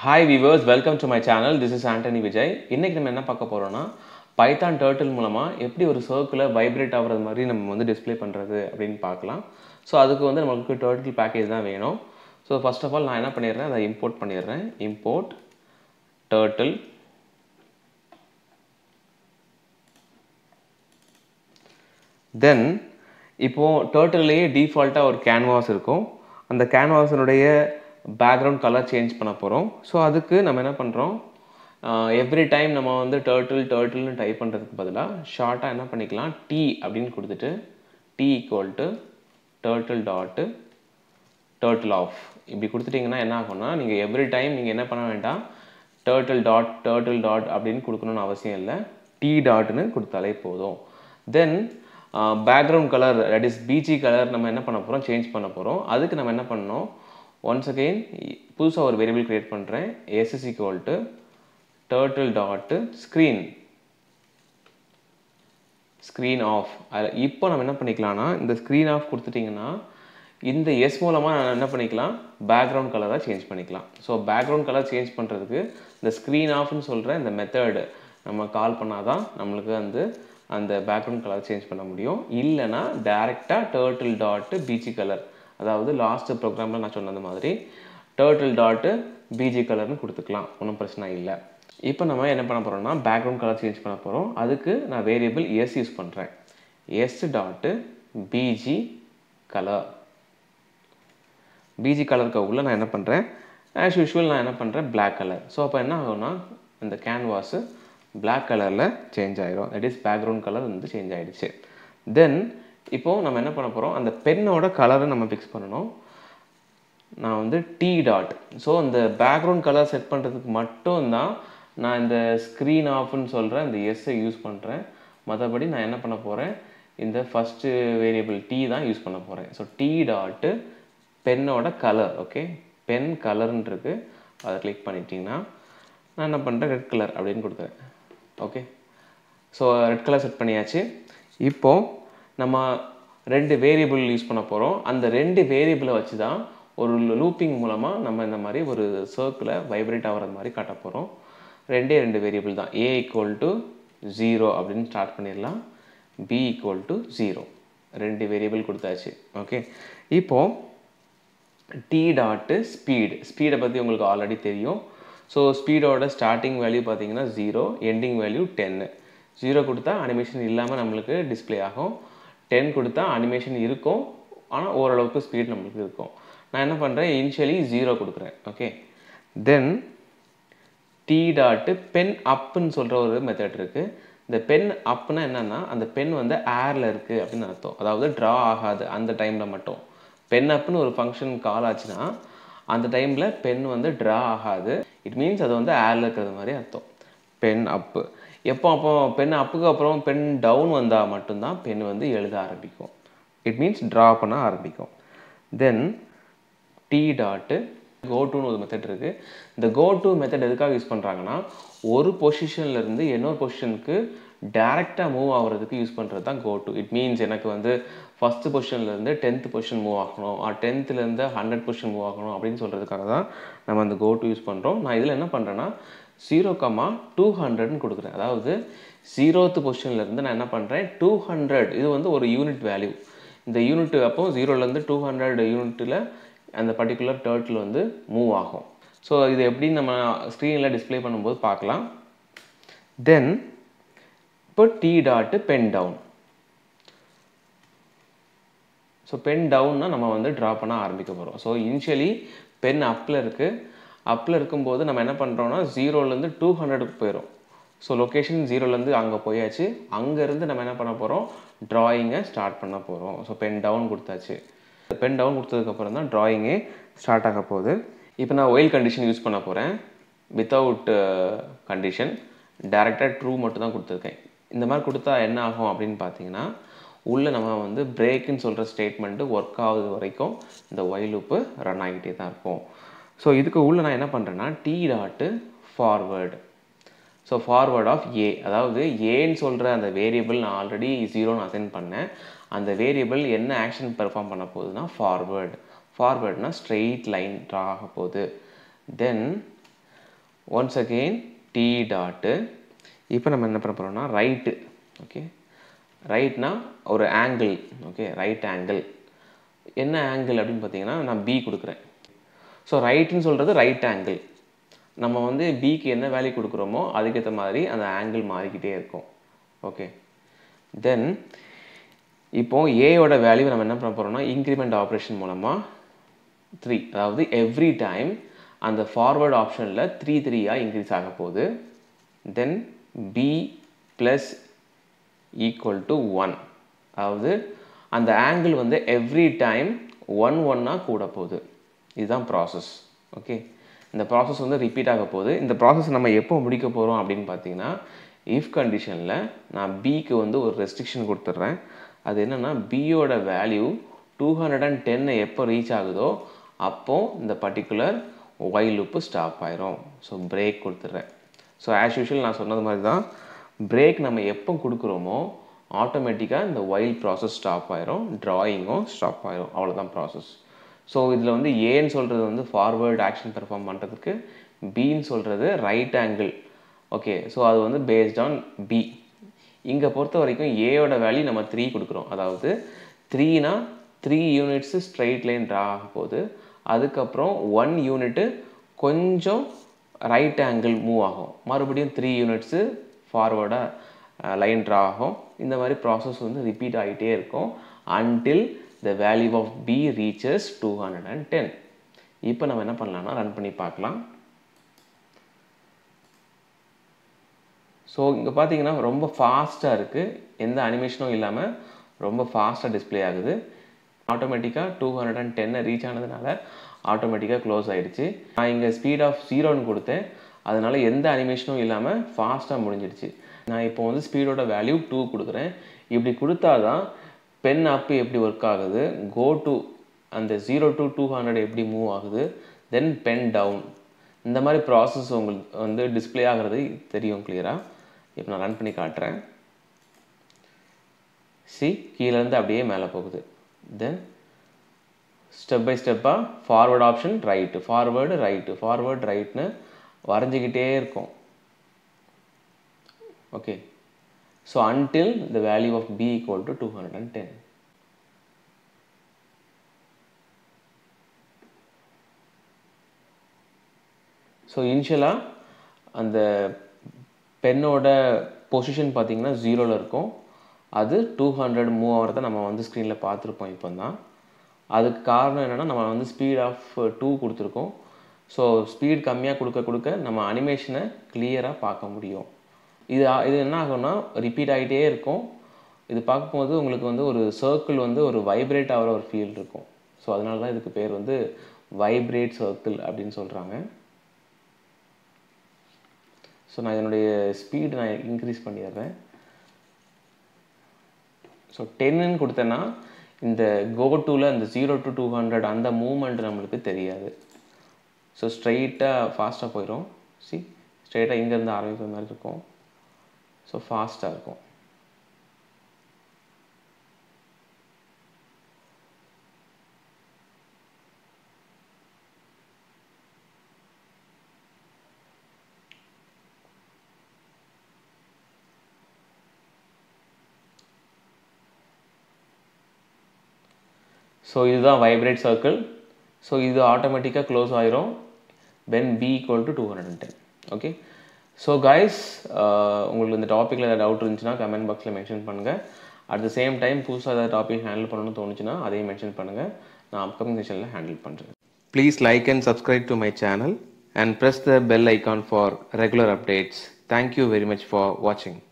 hi viewers welcome to my channel this is Antony Vijay இன்னைக்கு நம்ம என்ன பார்க்க போறோம்னா பைத்தான் டர்ட்டில் மூலமாக எப்படி ஒரு சர்க்கிளில் வைப்ரேட் ஆகுறது மாதிரி நம்ம வந்து டிஸ்ப்ளே பண்ணுறது அப்படின்னு பார்க்கலாம் ஸோ அதுக்கு வந்து நமக்கு டர்ட்டில் பேக்கேஜ் தான் வேணும் ஸோ ஃபர்ஸ்ட் ஆஃப் ஆல் நான் என்ன பண்ணிடுறேன் அதை இம்போர்ட் பண்ணிடுறேன் இம்போர்ட் டர்ட்டில் தென் இப்போது டர்ட்டில்லையே டிஃபால்ட்டாக ஒரு கேன்வாஸ் இருக்கும் அந்த கேன்வாஸினுடைய பேக்ரவுண்ட் கலர் சேஞ்ச் பண்ண போகிறோம் ஸோ அதுக்கு நம்ம என்ன பண்ணுறோம் எவ்ரி டைம் நம்ம வந்து டர்ட்டில் டர்ட்டில்னு டைப் பண்ணுறதுக்கு பதிலாக ஷார்ட்டாக என்ன பண்ணிக்கலாம் டி அப்படின்னு கொடுத்துட்டு T equal to turtle dot turtle of இப்படி கொடுத்துட்டிங்கன்னா என்ன ஆகும்னா நீங்கள் எவ்ரி டைம் நீங்கள் என்ன பண்ண வேண்டாம் டர்ட்டில் டாட் டர்ட்டில் டாட் அப்படின்னு கொடுக்கணும்னு அவசியம் இல்லை டி டாட்னு கொடுத்தாலே போதும் then background colour that is BG colour நம்ம என்ன பண்ண போகிறோம் சேஞ்ச் பண்ண போகிறோம் அதுக்கு நம்ம என்ன பண்ணணும் ஒன்ஸ் அகெயின் புதுசாக ஒரு வேரியபிள் க்ரியேட் பண்ணுறேன் SS equal to turtle dot screen screen of அதில் இப்போ நம்ம என்ன பண்ணிக்கலாம்னா இந்த ஸ்க்ரீன் ஆஃப் கொடுத்துட்டிங்கன்னா இந்த எஸ் மூலமாக நான் என்ன பண்ணிக்கலாம் பேக்ரவுண்ட் கலராக சேஞ்ச் பண்ணிக்கலாம் ஸோ பேக்ரவுண்ட் கலர் சேஞ்ச் பண்ணுறதுக்கு இந்த ஸ்க்ரீன் ஆஃப்னு சொல்கிற இந்த மெத்தடு நம்ம கால் பண்ணால் தான் நம்மளுக்கு வந்து அந்த பேக்ரவுண்ட் கலர் சேஞ்ச் பண்ண முடியும் இல்லைனா டேரெக்டாக டேர்ட்டில் டாட்டு பிஜி கலர் அதாவது லாஸ்ட் ப்ரோக்ராமில் நான் சொன்னது மாதிரி டேர்ட்டில் டாட்டு பிஜி கலர்னு கொடுத்துக்கலாம் ஒன்றும் பிரச்சனை இல்லை இப்போ நம்ம என்ன பண்ண போகிறோம்னா பேக்ரவுண்ட் கலர் சேஞ்ச் பண்ண போகிறோம் அதுக்கு நான் வேரியபிள் எஸ் யூஸ் பண்ணுறேன் S dot BG colour BG கலருக்கு உள்ள நான் என்ன பண்ணுறேன் ஆஸ் யூஷுவல் நான் என்ன பண்ணுறேன் பிளாக் கலர் ஸோ அப்போ என்ன ஆகும்னா இந்த கேன்வாஸு பிளாக் கலரில் சேஞ்ச் ஆயிரும் தட் இஸ் பேக்ரவுண்ட் கலர் வந்து சேஞ்ச் ஆகிடுச்சு தென் இப்போது நம்ம என்ன பண்ண போகிறோம் அந்த பென்னோட கலரை நம்ம ஃபிக்ஸ் பண்ணணும் நான் வந்து டி டாட் ஸோ அந்த பேக்ரவுண்ட் கலர் செட் பண்ணுறதுக்கு மட்டும்தான் நான் இந்த ஸ்க்ரீன் ஆஃப்னு சொல்கிறேன் இந்த எஸ்ஸை யூஸ் பண்ணுறேன் மற்றபடி நான் என்ன பண்ண போகிறேன் இந்த ஃபஸ்ட்டு வேரியபிள் டி தான் யூஸ் பண்ண போகிறேன் ஸோ டி டாட்டு பென்னோட கலர் ஓகே பென் கலர்னு இருக்குது அதை கிளிக் பண்ணிட்டீங்கன்னா நான் என்ன பண்ணுறேன் ரெட் கலர் அப்படின்னு கொடுக்குறேன் okay so red colour set பண்ணியாச்சு இப்போது நம்ம ரெண்டு வேரியபிள் யூஸ் பண்ண போகிறோம் அந்த ரெண்டு வேரியபிளை வச்சு தான் ஒரு லூப்பிங் மூலமாக நம்ம இந்த மாதிரி ஒரு சர்க்கிளை வைப்ரேட் ஆகிறது மாதிரி காட்ட போகிறோம் ரெண்டே ரெண்டு வேரியபிள் தான் ஏ ஈக்குவல் டு ஜீரோ அப்படின்னு ஸ்டார்ட் பண்ணிடலாம் பி ஈக்குவல் டு ஜீரோ ரெண்டு வேரியபிள் கொடுத்தாச்சு ஓகே இப்போது டி டாட்டு ஸ்பீடு ஸ்பீடை பற்றி உங்களுக்கு ஆல்ரெடி தெரியும் ஸோ ஸ்பீடோட ஸ்டார்டிங் வேல்யூ பார்த்தீங்கன்னா ஜீரோ எண்டிங் வேல்யூ டென்னு ஜீரோ கொடுத்தா அனிமேஷன் இல்லாமல் நம்மளுக்கு டிஸ்பிளே ஆகும் டென் கொடுத்தா அனிமேஷன் இருக்கும் ஆனால் ஓரளவுக்கு ஸ்பீட் நம்மளுக்கு இருக்கும் நான் என்ன பண்ணுறேன் இனிஷியலி ஜீரோ கொடுக்குறேன் okay then T dot pen அப்புன்னு சொல்கிற ஒரு மெத்தட் இருக்குது இந்த பென் அப்புனா என்னென்னா அந்த பென் வந்து ஏரில் இருக்குது அப்படின்னு அர்த்தம் அதாவது ட்ரா ஆகாது அந்த டைமில் மட்டும் பென் அப்புன்னு ஒரு ஃபங்க்ஷன் கால் ஆச்சுன்னா அந்த டைமில் பென் வந்து ட்ரா ஆகாது இட் மீன்ஸ் அது வந்து ஏரில் இருக்கிறது மாதிரி அர்த்தம் பென் அப்பு எப்போ அப்போ பென் அப்புக்கு அப்புறம் பென் டவுன் வந்தால் மட்டும்தான் பென் வந்து எழுத ஆரம்பிக்கும் இட் மீன்ஸ் ட்ரா பண்ண ஆரம்பிக்கும் தென் டி டாட்டு கோ டூன்னு ஒரு மெத்தட் இருக்குது இந்த கோ டூ மெத்தட் எதுக்காக யூஸ் பண்ணுறாங்கன்னா ஒரு பொசிஷன்லேருந்து இன்னொரு பொசிஷனுக்கு டேரெக்டாக மூவ் ஆகிறதுக்கு யூஸ் பண்ணுறது தான் கோ டூ இட் மீன்ஸ் எனக்கு வந்து ஃபஸ்ட்டு பொசிஷன்லேருந்து டென்த் பொசிஷன் மூவ் ஆகணும் ஆர் டென்த்துலேருந்து ஹண்ட்ரட் பொசிஷன் மூவ் ஆகணும் அப்படின்னு சொல்கிறதுக்காக தான் நம்ம அந்த கோ டூ யூஸ் பண்ணுறோம் நான் இதில் என்ன பண்ணுறேன்னா ஜீரோ கம்மா டூ ஹண்ட்ரட்னு கொடுக்குறேன் அதாவது ஜீரோத்து பொசிஷன்லேருந்து நான் என்ன பண்ணுறேன் டூ ஹண்ட்ரட் இது வந்து ஒரு யூனிட் வேல்யூ இந்த யூனிட் அப்போ ஜீரோலேருந்து டூ ஹண்ட்ரட் யூனிட்டில் அந்த பர்டிகுலர் டேர்ட்டில் வந்து மூவ் ஆகும் ஸோ இது எப்படி நம்ம ஸ்க்ரீனில் டிஸ்பிளே பண்ணும்போது பார்க்கலாம் தென் இப்போ T dot pen down so pen டவுன்னா நம்ம வந்து ட்ரா பண்ண ஆரம்பிக்க போகிறோம் ஸோ இனிஷியலி பென் அப்பில் இருக்குது அப்பில் இருக்கும்போது நம்ம என்ன பண்ணுறோம்னா ஜீரோலேருந்து டூ ஹண்ட்ரடுக்கு போயிடும் ஸோ லொக்கேஷன் ஜீரோலேருந்து அங்கே போயாச்சு அங்கேருந்து நம்ம என்ன பண்ண போகிறோம் ட்ராயிங்கை ஸ்டார்ட் பண்ண போகிறோம் ஸோ பென் டவுன் கொடுத்தாச்சு பென் டவுன் கொடுத்ததுக்கப்புறம் தான் ட்ராயிங்கே ஸ்டார்ட் ஆக போகுது இப்போ நான் ஒயில் கண்டிஷன் யூஸ் பண்ண போகிறேன் வித்தவுட் கண்டிஷன் டேரெக்டாக ட்ரூ மட்டும் தான் கொடுத்துருக்கேன் இந்த மாதிரி கொடுத்தா என்ன ஆகும் அப்படின்னு பார்த்தீங்கன்னா உள்ளே நம்ம வந்து பிரேக்குன்னு சொல்கிற ஸ்டேட்மெண்ட்டு ஒர்க் ஆகுது வரைக்கும் இந்த ஒயில் லூப்பு ரன் ஆகிட்டே தான் இருக்கும் ஸோ இதுக்கு உள்ளே நான் என்ன பண்ணுறேன்னா T dot forward so forward of A அதாவது ஏன்னு சொல்கிற அந்த வேரியபிள் நான் ஆல்ரெடி ஜீரோன்னு அசைன் பண்ணேன் அந்த வேரியபிள் என்ன ஆக்ஷன் பெர்ஃபார்ம் பண்ண போகுதுன்னா ஃபார்வேர்டு ஃபார்வேர்ட்னா ஸ்ட்ரெயிட் லைன் ட்ரா ஆக போகுது then once again T dot இப்போ நம்ம என்ன பண்ண போகிறோம்னா ரைட்டு ஓகே ரைட்னா ஒரு ஆங்கிள் ஓகே ரைட் ஆங்கிள் என்ன ஆங்கிள் அப்படின்னு பார்த்தீங்கன்னா நான் பி கொடுக்குறேன் ஸோ ரைட்டுன்னு சொல்கிறது ரைட் ஆங்கிள் நம்ம வந்து பிக்கு என்ன வேல்யூ கொடுக்குறோமோ அதுக்கேற்ற மாதிரி அந்த ஆங்கிள் மாறிக்கிட்டே இருக்கும் ஓகே தென் இப்போ ஏயோட வேல்யூ நம்ம என்ன பண்ண போகிறோம்னா இன்க்ரிமெண்ட் ஆப்ரேஷன் மூலமாக த்ரீ அதாவது எவ்ரி டைம் அந்த ஃபார்வர்ட் ஆப்ஷனில் த்ரீ த்ரீயாக இன்க்ரீஸ் ஆக போகுது then B plus equal to one அதாவது அந்த ஆங்கிள் வந்து எவ்ரி டைம் ஒன் ஒன்னாக கூட போகுது இதுதான் ப்ராசஸ் ஓகே இந்த ப்ராசஸ் வந்து ரிப்பீட் ஆக போகுது இந்த ப்ராசஸ் நம்ம எப்போ முடிக்க போகிறோம் அப்படின்னு பார்த்தீங்கன்னா இஃப் கண்டிஷனில் நான் பிக்கு வந்து ஒரு ரெஸ்ட்ரிக்ஷன் கொடுத்துட்றேன் அது என்னென்னா பியோட வேல்யூ டூ ஹண்ட்ரட் அண்ட் டென்னை எப்போ ரீச் ஆகுதோ அப்போது இந்த பர்டிகுலர் ஒய் லுப்பு ஸ்டாப் ஆயிரும் ஸோ பிரேக் கொடுத்துட்றேன் ஸோ ஆஸ் யூஷுவல் நான் சொன்னது மாதிரி தான் பிரேக் நம்ம எப்போ கொடுக்குறோமோ ஆட்டோமேட்டிக்காக இந்த ஒயில் ப்ராசஸ் ஸ்டாப் ஆயிரும் ட்ராயிங்கும் ஸ்டாப் ஆயிரும் அவ்வளோதான் ப்ராசஸ் ஸோ இதில் வந்து ஏன்னு சொல்கிறது வந்து ஃபார்வேர்டு ஆக்ஷன் பெர்ஃபார்ம் பண்ணுறதுக்கு பின்னு சொல்கிறது ரைட் ஆங்கிள் ஓகே ஸோ அது வந்து பேஸ்ட் ஆன் பி இங்கே பொறுத்த வரைக்கும் ஏயோட வேல்யூ நம்ம த்ரீ கொடுக்குறோம் அதாவது த்ரீனா three units straight line draw ஆக போகுது அதுக்கப்புறம் ஒன் யூனிட்டு கொஞ்சம் ரைட் ஆங்கிள் மூவ் ஆகும் மறுபடியும் த்ரீ யூனிட்ஸு ஃபார்வர்டாக லைன் ட்ரா ஆகும் இந்த மாதிரி ப்ராசஸ் வந்து ரிப்பீட் ஆகிட்டே இருக்கும் until the value of B reaches two hundred and ten இப்போ நம்ம என்ன பண்ணலாம்னா ரன் பண்ணி பார்க்கலாம் ஸோ இங்கே பார்த்தீங்கன்னா ரொம்ப ஃபாஸ்ட்டாக இருக்குது எந்த அனிமேஷனும் இல்லாமல் ரொம்ப ஃபாஸ்ட்டாக டிஸ்பிளே ஆகுது ஆட்டோமேட்டிக்காக டூ ஹண்ட்ரட் அண்ட் டென்னை ரீச் ஆனதுனால ஆட்டோமேட்டிக்காக க்ளோஸ் ஆகிடுச்சு நான் இங்கே ஸ்பீட் ஆஃப் ஜீரோன்னு கொடுத்தேன் அதனால எந்த அனிமேஷனும் இல்லாமல் ஃபாஸ்ட்டாக முடிஞ்சிடுச்சு நான் இப்போ வந்து ஸ்பீடோட வேல்யூ டூ கொடுக்குறேன் இப்படி கொடுத்தா தான் பென் அப்பு எப்படி ஒர்க் ஆகுது கோ டு அந்த ஜீரோ டு டூ ஹண்ட்ரட் எப்படி மூவ் ஆகுது தென் பென் டவுன் இந்த மாதிரி ப்ராசஸ் உங்களுக்கு வந்து டிஸ்பிளே ஆகிறது தெரியும் கிளியராக இப்போ நான் ரன் பண்ணி காட்டுறேன் சி கீழேருந்து அப்படியே மேலே போகுது தென் ஸ்டெப் பை ஸ்டெப்பாக forward option right forward right forward ரைட்னு வரைஞ்சிக்கிட்டே இருக்கும் okay so until the value of B equal to two hundred and ten so இனிஷியலாக அந்த பென்னோட பொசிஷன் பார்த்தீங்கன்னா ஜீரோவில் இருக்கும் அது டூ ஹண்ட்ரட் மூவ் ஆகிறத நம்ம வந்து ஸ்க்ரீனில் பார்த்துருப்போம் இப்போ தான் அதுக்கு காரணம் என்னென்னா நம்ம வந்து ஸ்பீட் ஆஃப் டூ கொடுத்துருக்கோம் ஸோ ஸ்பீட் கம்மியாக கொடுக்க கொடுக்க நம்ம அனிமேஷனை கிளியராக பார்க்க முடியும் இது இது என்ன ஆகும்னா ரிப்பீட் ஆகிட்டே இருக்கும் இது பார்க்கும்போது உங்களுக்கு வந்து ஒரு சர்க்கிள் வந்து ஒரு வைப்ரேட் ஆகிற ஒரு ஃபீல் இருக்கும் ஸோ அதனால தான் இதுக்கு பேர் வந்து வைப்ரேட் சர்க்கிள் அப்படின்னு சொல்கிறாங்க ஸோ நான் இதனுடைய ஸ்பீடு நான் இன்க்ரீஸ் பண்ணிடுறேன் ஸோ டென்னு கொடுத்தேன்னா இந்த கோ டூவில் இந்த ஜீரோ டு டூ ஹண்ட்ரட் அந்த மூமெண்ட் நம்மளுக்கு தெரியாது ஸோ ஸ்ட்ரைட்டாக ஃபாஸ்ட்டாக போயிடும் சி ஸ்ட்ரைட்டாக இங்கேருந்து ஆரம்பிக்கிற மாதிரி இருக்கும் ஸோ ஃபாஸ்ட்டாக இருக்கும் ஸோ இதுதான் வைப்ரேட் சர்க்கிள் ஸோ இது ஆட்டோமேட்டிக்காக க்ளோஸ் ஆயிரும் when B equal to two hundred and ten okay so guys உங்களுக்கு இந்த டாப்பிக்கில் ஏதாவது டவுட் இருந்துச்சுன்னா கமெண்ட் பாக்ஸில் மென்ஷன் பண்ணுங்கள் அட் த சேம் டைம் புதுசாக ஏதாவது டாபிக் ஹேண்டில் பண்ணணும்னு தோணுச்சுன்னா அதையும் மென்ஷன் பண்ணுங்கள் நான் அப்கமிங் செஷனில் ஹேண்டில் பண்ணுறேன் please like and subscribe to my channel and press the bell icon for regular updates thank you very much for வாட்சிங்